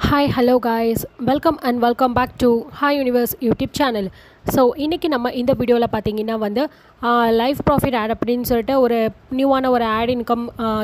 hi hello guys welcome and welcome back to hi universe YouTube channel so இன்றைக்கி நம்ம இந்த வீடியோவில் பார்த்தீங்கன்னா வந்து லைஃப் ப்ராஃபிட் ஆட் அப்படின்னு சொல்லிட்டு ஒரு நியூவான ஒரு ஆட் இன்கம்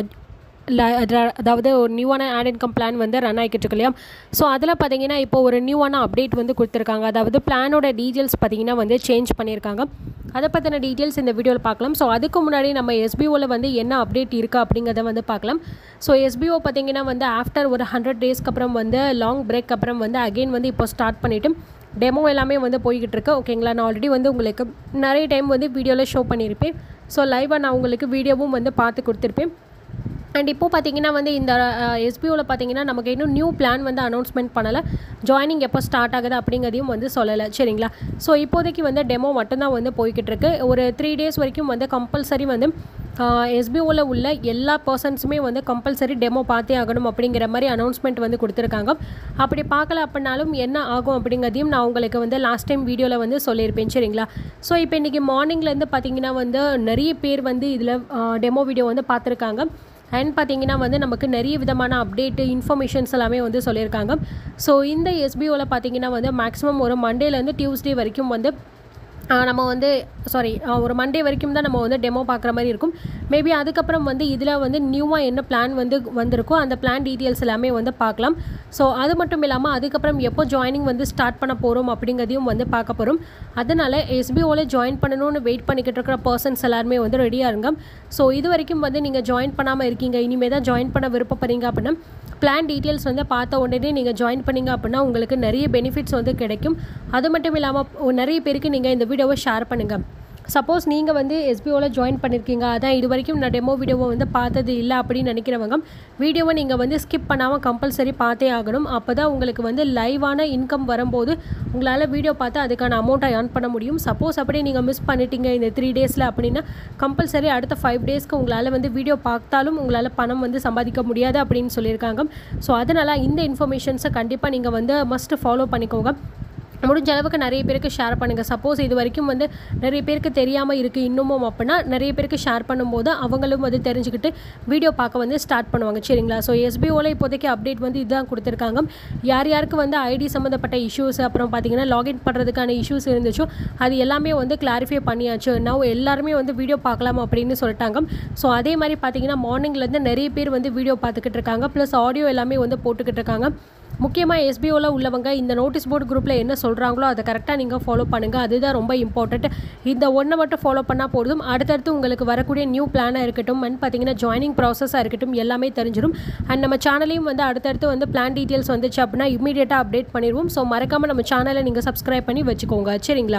அதாவது ஒரு நியூவான ஆட் இன்கம் பிளான் வந்து ரன் ஆகிக்கிட்டு இருக்கு இல்லையா ஸோ அதில் பார்த்தீங்கன்னா இப்போ ஒரு நியூவான அப்டேட் வந்து கொடுத்துருக்காங்க அதாவது பிளானோட டீட்டெயில்ஸ் பார்த்தீங்கன்னா வந்து சேஞ்ச் பண்ணியிருக்காங்க அதை பற்றின டீட்டெயில்ஸ் இந்த வீடியோவில் பார்க்கலாம் ஸோ அதுக்கு முன்னாடி நம்ம எஸ்பிஓவில் வந்து என்ன அப்டேட் இருக்குது அப்படிங்கிறத வந்து பார்க்கலாம் ஸோ எஸ்பிஓ பார்த்தீங்கன்னா வந்து ஆஃப்டர் ஒரு ஹண்ட்ரட் டேஸ்க்கு அப்புறம் வந்து லாங் பிரேக் அப்புறம் வந்து அகெயின் வந்து இப்போ ஸ்டார்ட் பண்ணிவிட்டு டெமோ எல்லாமே வந்து போய்கிட்டு இருக்கு ஓகேங்களா நான் ஆல்ரெடி வந்து உங்களுக்கு நிறைய டைம் வந்து வீடியோவில் ஷோ பண்ணியிருப்பேன் ஸோ லைவாக நான் உங்களுக்கு வீடியோவும் வந்து பார்த்து கொடுத்துருப்பேன் அண்ட் இப்போ பார்த்தீங்கன்னா வந்து இந்த எஸ்பிஓவில் பார்த்தீங்கன்னா நமக்கு இன்னும் நியூ பிளான் வந்து அனௌன்ஸ்மெண்ட் பண்ணலை ஜாயினிங் எப்போ ஸ்டார்ட் ஆகுது அப்படிங்கிறதையும் வந்து சொல்லலை சரிங்களா ஸோ இப்போதைக்கு வந்து டெமோ மட்டும்தான் வந்து போய்கிட்டு இருக்கு ஒரு த்ரீ டேஸ் வரைக்கும் வந்து கம்பல்சரி வந்து எஸ்பிஓவில் உள்ள எல்லா பர்சன்ஸுமே வந்து கம்பல்சரி டெமோ பார்த்தே ஆகணும் அப்படிங்கிற மாதிரி அனௌன்ஸ்மெண்ட் வந்து கொடுத்துருக்காங்க அப்படி பார்க்கல அப்படின்னாலும் என்ன ஆகும் அப்படிங்கிறதையும் நான் உங்களுக்கு வந்து லாஸ்ட் டைம் வீடியோவில் வந்து சொல்லியிருப்பேன் சரிங்களா ஸோ இப்போ இன்றைக்கி மார்னிங்லேருந்து பார்த்தீங்கன்னா வந்து நிறைய பேர் வந்து இதில் டெமோ வீடியோ வந்து பார்த்துருக்காங்க அண்ட் பார்த்தீங்கன்னா வந்து நமக்கு நிறைய விதமான அப்டேட்டு இன்ஃபர்மேஷன்ஸ் எல்லாமே வந்து சொல்லியிருக்காங்க ஸோ இந்த எஸ்பிஓவில் பார்த்தீங்கன்னா வந்து மேக்ஸிமம் ஒரு மண்டேலேருந்து டியூஸ்டே வரைக்கும் வந்து நம்ம வந்து சாரி ஒரு மண்டே வரைக்கும் தான் நம்ம வந்து டெமோ பார்க்குற மாதிரி இருக்கும் மேபி அதுக்கப்புறம் வந்து இதில் வந்து நியூவாக என்ன பிளான் வந்து வந்திருக்கோ அந்த பிளான் டீட்டெயில்ஸ் எல்லாமே வந்து பார்க்கலாம் ஸோ அது மட்டும் இல்லாமல் அதுக்கப்புறம் எப்போ ஜாயினிங் வந்து ஸ்டார்ட் பண்ண போகிறோம் அப்படிங்கிறதையும் வந்து பார்க்க போகிறோம் அதனால் எஸ்பிஓவில் ஜாயின் பண்ணணும்னு வெயிட் பண்ணிக்கிட்டு இருக்கிற பர்சன்ஸ் எல்லாருமே வந்து ரெடியாக இருங்க ஸோ இது வரைக்கும் வந்து நீங்கள் ஜாயின் பண்ணாமல் இருக்கீங்க இனிமேல் தான் ஜாயின் பண்ண விருப்பப்படுறீங்க அப்படின்னா பிளான் டீட்டெயில்ஸ் வந்து பார்த்த உடனே நீங்கள் ஜாயின் பண்ணிங்க அப்படின்னா உங்களுக்கு நிறைய பெனிஃபிட்ஸ் வந்து கிடைக்கும் அது மட்டும் இல்லாமல் நிறைய பேருக்கு நீங்கள் இந்த வீடியோவை ஷேர் பண்ணுங்கள் சப்போஸ் நீங்கள் வந்து எஸ்பிஓவில் ஜாயின் பண்ணியிருக்கீங்க அதான் இது வரைக்கும் நான் டெமோ வீடியோவை வந்து பார்த்தது இல்லை அப்படின்னு நினைக்கிறவங்க வீடியோவை நீங்கள் வந்து ஸ்கிப் பண்ணாமல் கம்பல்சரி பார்த்தே ஆகணும் அப்போ தான் உங்களுக்கு வந்து லைவான இன்கம் வரும்போது உங்களால் வீடியோ பார்த்து அதுக்கான அமௌண்ட்டை ஏர்ன் பண்ண முடியும் சப்போஸ் அப்படியே நீங்கள் மிஸ் பண்ணிட்டீங்க இந்த த்ரீ டேஸில் அப்படின்னா கம்பல்சரி அடுத்த ஃபைவ் டேஸ்க்கு உங்களால் வந்து வீடியோ பார்த்தாலும் உங்களால் பணம் வந்து சம்பாதிக்க முடியாது அப்படின்னு சொல்லியிருக்காங்க ஸோ அதனால் இந்த இன்ஃபர்மேஷன்ஸை கண்டிப்பாக நீங்கள் வந்து மஸ்ட்டு ஃபாலோ பண்ணிக்கோங்க முடிஞ்ச அளவுக்கு நிறைய பேருக்கு ஷேர் பண்ணுங்கள் சப்போஸ் இது வரைக்கும் வந்து நிறைய பேருக்கு தெரியாமல் இருக்குது இன்னமும் அப்படின்னா நிறைய பேருக்கு ஷேர் பண்ணும்போது அவங்களும் வந்து தெரிஞ்சுக்கிட்டு வீடியோ பார்க்க வந்து ஸ்டார்ட் பண்ணுவாங்க சரிங்களா ஸோ எஸ்பிஓவில் இப்போதைக்கு அப்டேட் வந்து இதுதான் கொடுத்துருக்காங்க யார் யாருக்கு வந்து ஐடி சம்மந்தப்பட்ட இஷ்யூஸ் அப்புறம் பார்த்தீங்கன்னா லாகின் பண்ணுறதுக்கான இஷ்யூஸ் இருந்துச்சோ அது எல்லாமே வந்து கிளாரிஃபை பண்ணியாச்சு நான் எல்லாருமே வந்து வீடியோ பார்க்கலாம் அப்படின்னு சொல்லிட்டாங்க ஸோ அதே மாதிரி பார்த்தீங்கன்னா மார்னிங்லேருந்து நிறைய பேர் வந்து வீடியோ பார்த்துக்கிட்டு இருக்காங்க ப்ளஸ் ஆடியோ எல்லாமே வந்து போட்டுக்கிட்டு இருக்காங்க முக்கியமாக எஸ்பிஓவில் உள்ளவங்க இந்த நோட்டீஸ் போர்டு குரூப்பில் என்ன சொல்கிறாங்களோ அதை கரெக்டாக நீங்கள் ஃபாலோ பண்ணுங்கள் அதுதான் ரொம்ப இம்பார்ட்டண்ட் இந்த ஒன்றை மட்டும் ஃபாலோ பண்ணால் போதும் அடுத்தடுத்து உங்களுக்கு வரக்கூடிய நியூ பிளானாக இருக்கட்டும் அண்ட் பார்த்தீங்கன்னா ஜாயினிங் ப்ராசஸாக இருக்கட்டும் எல்லாமே தெரிஞ்சிடும் அண்ட் நம்ம சேனலையும் வந்து அடுத்தடுத்து வந்து பிளான் டீட்டெயில்ஸ் வந்துச்சு அப்படின்னா இமீடியட்டாக அப்டேட் பண்ணிடுவோம் ஸோ மறக்காமல் நம்ம சேனலை நீங்கள் சப்ஸ்கிரைப் பண்ணி வச்சுக்கோங்க சரிங்களா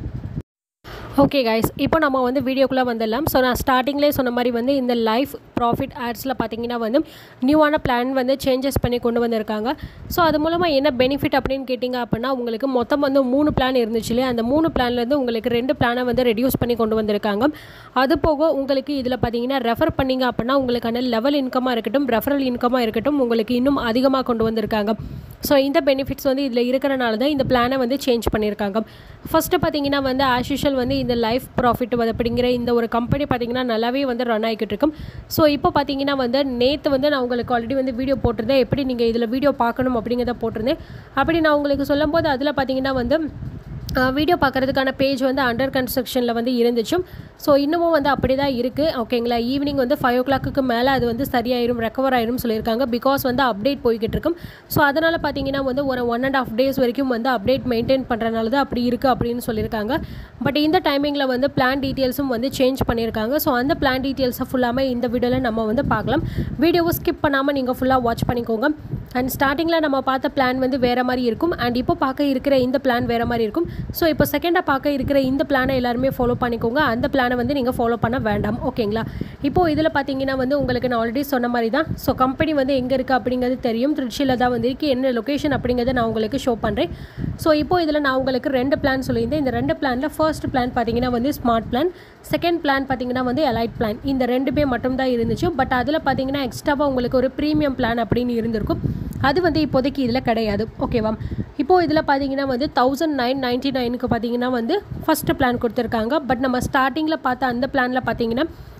ஓகே கைஸ் இப்போ நம்ம வந்து வீடியோக்குள்ளே வந்துடலாம் ஸோ நான் ஸ்டார்டிங்லேயே சொன்ன மாதிரி வந்து இந்த லைஃப் ப்ராஃபிட் ஆட்ஸில் பார்த்தீங்கன்னா வந்து நியூவான பிளான் வந்து சேஞ்சஸ் பண்ணி கொண்டு வந்திருக்காங்க ஸோ அது மூலமாக என்ன பெனிஃபிட் அப்படின்னு கேட்டிங்க அப்படின்னா உங்களுக்கு மொத்தம் வந்து மூணு பிளான் இருந்துச்சு இல்லையா அந்த மூணு பிளான்லேருந்து உங்களுக்கு ரெண்டு பிளானை வந்து ரெடியூஸ் பண்ணி கொண்டு வந்திருக்காங்க அது போக உங்களுக்கு இதில் பார்த்தீங்கன்னா ரெஃபர் பண்ணிங்க அப்படின்னா உங்களுக்கான லெவல் இன்கமாக இருக்கட்டும் ரெஃபரல் இன்கமாக இருக்கட்டும் உங்களுக்கு இன்னும் அதிகமாக கொண்டு வந்திருக்காங்க ஸோ இந்த பெனிஃபிட்ஸ் வந்து இதில் இருக்கிறனால தான் இந்த பிளானை வந்து சேஞ்ச் பண்ணியிருக்காங்க ஃபஸ்ட்டு பார்த்தீங்கன்னா வந்து ஆஸ் யூஷுவல் வந்து இந்த லைஃப் ப்ராஃபிட் அப்படிங்கிற இந்த ஒரு கம்பெனி பார்த்திங்கன்னா நல்லாவே வந்து ரன் ஆகிக்கிட்டு இருக்கும் ஸோ இப்போ பார்த்தீங்கன்னா வந்து நேற்று வந்து நான் உங்களுக்கு ஆல்ரெடி வந்து வீடியோ போட்டிருந்தேன் எப்படி நீங்கள் இதில் வீடியோ பார்க்கணும் அப்படிங்கிறத போட்டிருந்தேன் அப்படி நான் உங்களுக்கு சொல்லும்போது அதில் பார்த்தீங்கன்னா வந்து வீடியோ பார்க்குறதுக்கான பேஜ் வந்து அண்டர் கன்ஸ்ட்ரக்ஷனில் வந்து இருந்துச்சும் ஸோ இன்னமும் வந்து அப்படி தான் இருக்குது ஓகேங்களா ஈவினிங் வந்து ஃபைவ் ஓ கிளாக்கு மேலே அது வந்து சரியாயிரும் ரெக்கவர் ஆயிரும் சொல்லியிருக்காங்க பிகாஸ் வந்து அப்டேட் போய்கிட்டு இருக்கும் ஸோ அதனால் பார்த்தீங்கன்னா வந்து ஒரு ஒன் அண்ட் ஆஃப் டேஸ் வரைக்கும் வந்து அப்டேட் மெயின்டைன் பண்ணுறனால தான் அப்படி இருக்குது அப்படின்னு சொல்லியிருக்காங்க பட் இந்த டைமிங்கில் வந்து பிளான் டீட்டெயில்ஸும் வந்து சேஞ்ச் பண்ணியிருக்காங்க ஸோ அந்த பிளான் டீட்டெயில்ஸை ஃபுல்லாமே இந்த வீடியோவில் நம்ம வந்து பார்க்கலாம் வீடியோவை ஸ்கிப் பண்ணாமல் நீங்கள் ஃபுல்லாக வாட்ச் பண்ணிக்கோங்க அண்ட் ஸ்டார்டிங்கில் நம்ம பார்த்த பிளான் வந்து வேறு மாதிரி இருக்கும் அண்ட் இப்போ பார்க்க இருக்கிற இந்த பிளான் வேறு மாதிரி இருக்கும் ஸோ இப்போ செகண்டாக பார்க்க இருக்கிற இந்த பிளானை எல்லாருமே ஃபாலோ பண்ணிக்கோங்க அந்த பிளானை வந்து நீங்கள் ஃபாலோ பண்ண வேண்டாம் ஓகேங்களா இப்போது இதில் பார்த்தீங்கன்னா வந்து உங்களுக்கு நான் ஆல்ரெடி சொன்ன மாதிரி தான் ஸோ கம்பெனி வந்து எங்கே இருக்குது அப்படிங்கிறது தெரியும் திருச்சியில் தான் வந்து இருக்குது என்ன லொக்கேஷன் அப்படிங்கிறத நான் உங்களுக்கு ஷோ பண்ணுறேன் ஸோ இப்போ இதில் நான் உங்களுக்கு ரெண்டு பிளான் சொல்லியிருந்தேன் இந்த ரெண்டு பிளானில் ஃபர்ஸ்ட் பிளான் பார்த்தீங்கன்னா வந்து ஸ்மார்ட் பிளான் செகண்ட் பிளான் பார்த்தீங்கன்னா வந்து எலைட் பிளான் இந்த ரெண்டுமே மட்டும் தான் இருந்துச்சு பட் அதில் பார்த்தீங்கன்னா எக்ஸ்ட்ராவாக உங்களுக்கு ஒரு ப்ரீமியம் பிளான் அப்படின்னு இருந்திருக்கும் அது வந்து இப்போதைக்கு இதில் கிடையாது ஓகேவா இப்போது இதில் பார்த்தீங்கன்னா வந்து தௌசண்ட் நைன் நைன்ட்டி நைனுக்கு பார்த்தீங்கன்னா வந்து ஃபஸ்ட்டு பிளான் கொடுத்துருக்காங்க பட் நம்ம ஸ்டார்டிங்கில் பார்த்த அந்த பிளானில் பார்த்தீங்கன்னா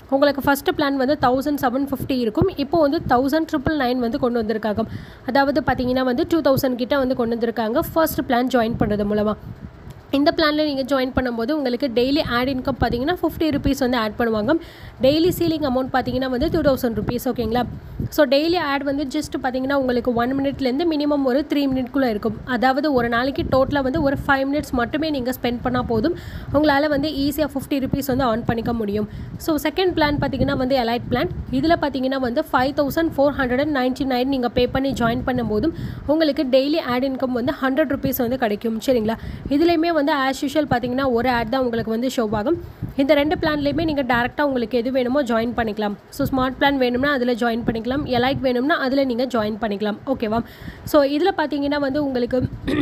உங்களுக்கு ஃபஸ்ட்டு பிளான் வந்து தௌசண்ட் செவன் ஃபிஃப்டி இருக்கும் இப்போ வந்து தௌசண்ட் ட்ரிபிள் நைன் வந்து கொண்டு வந்திருக்காங்க அதாவது பார்த்தீங்கன்னா வந்து டூ தௌசண்ட் கிட்ட வந்து கொண்டு வந்திருக்காங்க ஃபர்ஸ்ட் பிளான் ஜாயின் பண்ணுறது மூலமாக இந்த பிளானில் நீங்கள் ஜாயின் பண்ணும்போது உங்களுக்கு டெய்லி ஆட் இன்கம் பார்த்தீங்கன்னா ஃபிஃப்டி ருபீஸ் வந்து ஆட் பண்ணுவாங்க டெய்லி சீலிங் அமௌண்ட் பார்த்தீங்கன்னா வந்து டூ தௌசண்ட் ருபீஸ் ஓகேங்களா ஸோ டெய்லி ஆட் வந்து ஜஸ்ட் பார்த்தீங்கன்னா உங்களுக்கு ஒன் மினிட்லேருந்து மினிமம் ஒரு த்ரீ மினிட்குள்ளே இருக்கும் அதாவது ஒரு நாளைக்கு டோட்டலாக வந்து ஒரு ஃபைவ் மினிட்ஸ் மட்டுமே நீங்கள் ஸ்பெண்ட் பண்ணால் போதும் உங்களால் வந்து ஈஸியாக ஃபிஃப்டி ருபீஸ் வந்து ஆன் பண்ணிக்க முடியும் ஸோ செகண்ட் பிளான் பார்த்தீங்கன்னா வந்து எலைட் பிளான் இதில் பார்த்தீங்கன்னா வந்து five thousand four hundred and ninety nine நீங்கள் பே பண்ணி ஜாயின் பண்ணும்போதும் உங்களுக்கு டெய்லி ஆட் இன்கம் வந்து ஹண்ட்ரட் ருபீஸ் வந்து கிடைக்கும் சரிங்களா இதுலேயுமே வந்து ஆஸ் யூஷுவல் பார்த்தீங்கன்னா ஒரு ஆட் தான் உங்களுக்கு வந்து ஷோ ஆகும் இந்த ரெண்டு பிளான்லேயுமே நீங்கள் டேரெக்டாக உங்களுக்கு எது வேணுமோ ஜாயின் பண்ணிக்கலாம் ஸோ ஸ்மார்ட் பிளான் வேணும்னா அதில் ஜாயின் பண்ணிக்கலாம் எலைட் வேணும்னா அதில் நீங்கள் ஜாயின் பண்ணிக்கலாம் ஓகேவா ஸோ இதில் பார்த்தீங்கன்னா வந்து உங்களுக்கு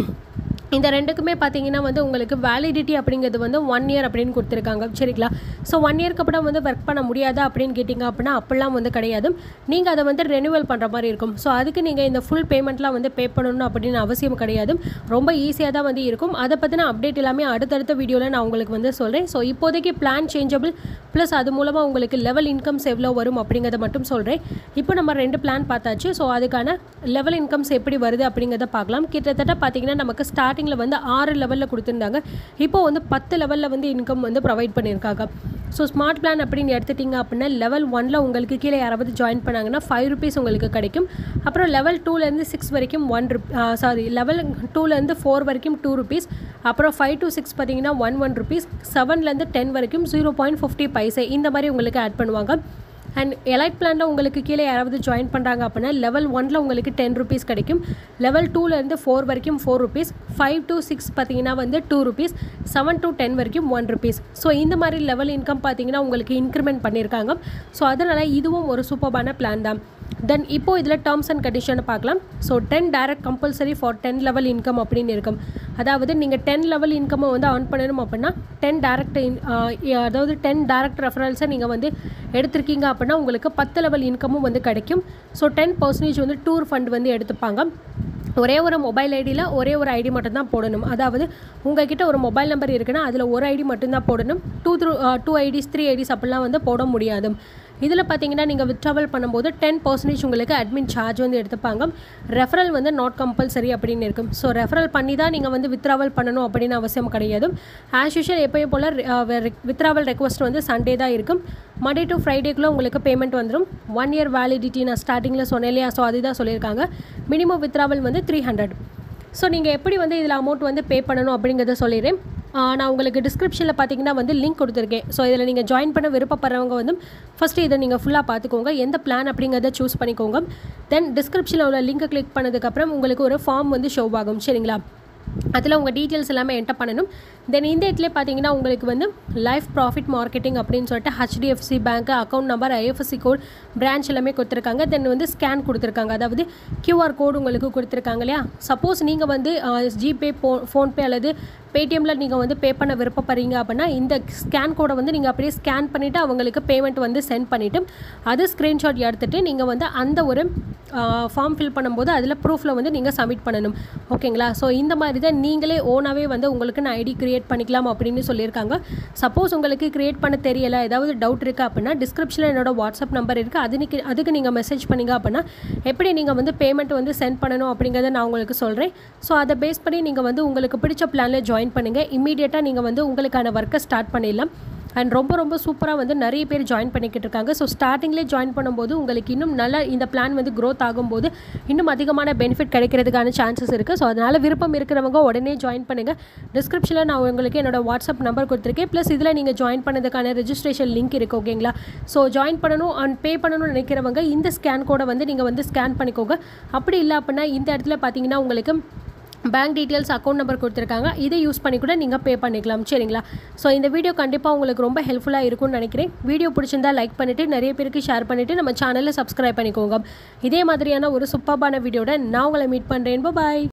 இந்த ரெண்டுக்குமே பார்த்தீங்கன்னா வந்து உங்களுக்கு வேலிடிட்டி அப்படிங்கிறது வந்து ஒன் இயர் அப்படின்னு கொடுத்துருக்காங்க சரிங்களா ஸோ ஒன் இயர்க்கு அப்புறம் வந்து ஒர்க் பண்ண முடியாதா அப்படின்னு கேட்டிங்க அப்படின்னா அப்படிலாம் வந்து கிடையாது நீங்கள் அதை வந்து ரெனியூவல் பண்ணுற மாதிரி இருக்கும் ஸோ அதுக்கு நீங்கள் இந்த ஃபுல் பேமெண்ட்லாம் வந்து பே பண்ணணும் அப்படின்னு அவசியம் கிடையாது ரொம்ப ஈஸியாக தான் வந்து இருக்கும் அதை பற்றின அப்டேட் எல்லாமே அடுத்தடுத்த வீடியோவில் நான் உங்களுக்கு வந்து சொல்கிறேன் ஸோ இப்போதைக்கு பிளான் சேஞ்சபிள் ப்ளஸ் அது மூலமாக உங்களுக்கு லெவல் இன்கம்ஸ் எவ்வளோ வரும் அப்படிங்கிறத மட்டும் சொல்கிறேன் இப்போ நம்ம ரெண்டு பிளான் பார்த்தாச்சு ஸோ அதுக்கான லெவல் இன்கம்ஸ் எப்படி வருது அப்படிங்கிறத பார்க்கலாம் கிட்டத்தட்ட பார்த்தீங்கன்னா நமக்கு ஸ்டார்டிங் ஸ்டார்டிங்கில் வந்து ஆறு லெவலில் கொடுத்துருந்தாங்க இப்போ வந்து பத்து லெவலில் வந்து இன்கம் வந்து ப்ரொவைட் பண்ணியிருக்காங்க ஸோ ஸ்மார்ட் பிளான் அப்படின்னு எடுத்துட்டிங்க அப்படின்னா லெவல் ஒனில் உங்களுக்கு கீழே யாராவது ஜாயின் பண்ணாங்கன்னா ஃபைவ் ருபீஸ் உங்களுக்கு கிடைக்கும் அப்புறம் லெவல் டூலேருந்து சிக்ஸ் வரைக்கும் ஒன் ருப் சாரி லெவல் டூலேருந்து ஃபோர் வரைக்கும் டூ ருபீஸ் அப்புறம் ஃபைவ் டு சிக்ஸ் பார்த்தீங்கன்னா ஒன் ஒன் ருபீஸ் செவன்லேருந்து டென் வரைக்கும் ஜீரோ பாயிண்ட் ஃபிஃப்டி பைசே இந்த மாதிரி உங்களுக்கு ஆட் பண்ணுவாங்க அண்ட் எலைட் பிளானில் உங்களுக்கு கீழே யாராவது ஜாயின் பண்ணுறாங்க அப்படின்னா லெவல் ஒனில் உங்களுக்கு டென் ருபீஸ் கிடைக்கும் லெவல் டூலேருந்து ஃபோர் வரைக்கும் four rupees five to six பார்த்தீங்கன்னா வந்து two rupees seven to ten வரைக்கும் ஒன் ருபீஸ் ஸோ இந்த மாதிரி லெவல் இன்கம் பார்த்தீங்கன்னா உங்களுக்கு இன்க்ரிமெண்ட் பண்ணியிருக்காங்க ஸோ அதனால் இதுவும் ஒரு சூப்பர்பான பிளான் தான் தென் இப்போ இதில் டேர்ம்ஸ் அண்ட் கண்டிஷனை பார்க்கலாம் so ten direct compulsory for ten level income அப்படின்னு இருக்கும் அதாவது நீங்கள் டென் லெவல் இன்கம்மை வந்து ஆன் பண்ணணும் அப்படின்னா டென் டேரக்ட் அதாவது டென் டேரக்ட் ரெஃபரன்ஸை நீங்கள் வந்து எடுத்திருக்கீங்க அப்படின்னா உங்களுக்கு பத்து லெவல் இன்கமும் வந்து கிடைக்கும் ஸோ டென் பர்சன்டேஜ் வந்து டூர் ஃபண்ட் வந்து எடுத்துப்பாங்க ஒரே ஒரு மொபைல் ஐடியில் ஒரே ஒரு ஐடி மட்டும்தான் போடணும் அதாவது உங்ககிட்ட ஒரு மொபைல் நம்பர் இருக்குன்னா அதில் ஒரு ஐடி மட்டும்தான் போடணும் two through two IDs three IDs அப்படிலாம் வந்து போட முடியாது இதில் பார்த்தீங்கன்னா நீங்கள் வித்ட்ராவல் பண்ணும்போது டென் பர்சன்டேஜ் உங்களுக்கு அட்மின் சார்ஜ் வந்து எடுத்துப்பாங்க ரெஃபரல் வந்து நாட் கம்பல்சரி அப்படின்னு இருக்கும் ஸோ ரெஃபரல் பண்ணி தான் நீங்கள் வந்து வித்ட்ராவல் பண்ணணும் அப்படின்னு அவசியம் கிடையாது ஆஸ் யூஷுவல் எப்பயும் போல் வித்ட்ராவல் ரெக்வஸ்ட் வந்து சண்டே தான் இருக்கும் மண்டே டு ஃப்ரைடேக்குள்ளே உங்களுக்கு பேமெண்ட் வந்துடும் ஒன் இயர் வேலிடிட்டி நான் ஸ்டார்டிங்கில் சொன்னேன் இல்லையா ஸோ அதுதான் சொல்லியிருக்காங்க மினிமம் வித்ட்ராவல் வந்து த்ரீ ஹண்ட்ரட் ஸோ நீங்கள் எப்படி வந்து இதில் அமௌண்ட் வந்து பே பண்ணணும் அப்படிங்கிறத சொல்லிடுறேன் நான் உங்களுக்கு டிஸ்கிரிப்ஷனில் பார்த்தீங்கன்னா வந்து லிங்க் கொடுத்துருக்கேன் ஸோ இதில் நீங்கள் ஜாயின் பண்ண விருப்பப்படுறவங்க வந்து ஃபஸ்ட்டு இதை நீங்கள் ஃபுல்லாக பார்த்துக்கோங்க எந்த பிளான் அப்படிங்கிறத சூஸ் பண்ணிக்கோங்க தென் டிஸ்கிரிப்ஷனில் உள்ள லிங்க்கை கிளிக் பண்ணதுக்கப்புறம் உங்களுக்கு ஒரு ஃபார்ம் வந்து ஷோ ஆகும் சரிங்களா அதில் உங்கள் டீட்டெயில்ஸ் எல்லாமே என்டர் பண்ணணும் தென் இந்த இடத்துல பார்த்தீங்கன்னா உங்களுக்கு வந்து லைஃப் ப்ராஃபிட் மார்க்கெட்டிங் அப்படின்னு சொல்லிட்டு HDFC bank account number IFSC code branch எல்லாமே கொடுத்துருக்காங்க தென் வந்து ஸ்கேன் கொடுத்துருக்காங்க அதாவது கியூஆர் கோடு உங்களுக்கு கொடுத்துருக்காங்க இல்லையா சப்போஸ் நீங்கள் வந்து ஜிபே ஃபோ ஃபோன்பே அல்லது பேடிஎம்மில் நீங்கள் வந்து பே பண்ண விருப்பப்படுறீங்க அப்படின்னா இந்த ஸ்கேன் கோடை வந்து நீங்கள் அப்படியே ஸ்கேன் பண்ணிவிட்டு அவங்களுக்கு பேமெண்ட் வந்து சென்ட் பண்ணிவிட்டு அது ஸ்க்ரீன்ஷாட் எடுத்துகிட்டு நீங்கள் வந்து அந்த ஒரு ஃபார்ம் ஃபில் பண்ணும்போது அதில் ப்ரூஃபில் வந்து நீங்கள் சப்மிட் பண்ணணும் ஓகேங்களா ஸோ இந்த மாதிரி தான் நீங்களே ஓனாகவே வந்து உங்களுக்கு நான் ஐடி க்ரியேட் பண்ணிக்கலாம் அப்படின்னு சொல்லியிருக்காங்க சப்போஸ் உங்களுக்கு க்ரியேட் பண்ண தெரியலை ஏதாவது டவுட் இருக்குது அப்படின்னா டிஸ்கிரிப்ஷனில் என்னோட வாட்ஸ்அப் நம்பர் இருக்குது அதுக்கு அதுக்கு நீங்கள் மெசேஜ் பண்ணிங்க அப்படின்னா எப்படி நீங்கள் வந்து பேமெண்ட் வந்து சென்ட் பண்ணணும் அப்படிங்கிறத நான் உங்களுக்கு சொல்கிறேன் ஸோ அதை பேஸ் பண்ணி நீங்கள் வந்து உங்களுக்கு பிடிச்ச பிளானில் ஜாயின் பண்ணுங்கள் இம்மீடியட்டாக நீங்கள் வந்து உங்களுக்கான ஒர்க்கை ஸ்டார்ட் பண்ணிடலாம் அண்ட் ரொம்ப ரொம்ப சூப்பராக வந்து நிறைய பேர் ஜாயின் பண்ணிக்கிட்டு இருக்காங்க ஸோ ஸ்டார்டிங்லேயே ஜாயின் பண்ணும்போது உங்களுக்கு இன்னும் நல்லா இந்த பிளான் வந்து க்ரோத் ஆகும்போது இன்னும் அதிகமான பெனிஃபிட் கிடைக்கிறதுக்கான சான்சஸ் இருக்குது ஸோ அதனால் விருப்பம் இருக்கிறவங்க உடனே ஜாயின் பண்ணுங்கள் டிஸ்கிரிப்ஷனில் நான் உங்களுக்கு என்னோட வாட்ஸ்அப் நம்பர் கொடுத்துருக்கேன் ப்ளஸ் இதில் நீங்கள் ஜாயின் பண்ணதுக்கான ரெஜிஸ்ட்ரேஷன் லிங்க் இருக்குது ஓகேங்களா ஸோ ஜாயின் பண்ணணும் அண்ட் பே பண்ணணும்னு நினைக்கிறவங்க இந்த ஸ்கேன் கோடை வந்து நீங்கள் வந்து ஸ்கேன் பண்ணிக்கோங்க அப்படி இல்லை அப்படின்னா இந்த இடத்துல பார்த்தீங்கன்னா உங்களுக்கு பேங்க் டீட்டெயில்ஸ் அக்கௌண்ட் நம்பர் கொடுத்துருக்காங்க இதை யூஸ் பண்ணி கூட நீங்கள் பே பண்ணிக்கலாம் சரிங்களா ஸோ இந்த வீடியோ கண்டிப்பாக உங்களுக்கு ரொம்ப ஹெல்ப்ஃபுல்லாக இருக்கும்னு நினைக்கிறேன் வீடியோ பிடிச்சிருந்தா லைக் பண்ணிவிட்டு நிறைய பேருக்கு ஷேர் பண்ணிவிட்டு நம்ம சேனலை சப்ஸ்கிரைப் பண்ணிக்கோங்க இதே மாதிரியான ஒரு சூப்பர்பான வீடியோட நான் உங்களை மீட் பண்ணுறேன் பாய்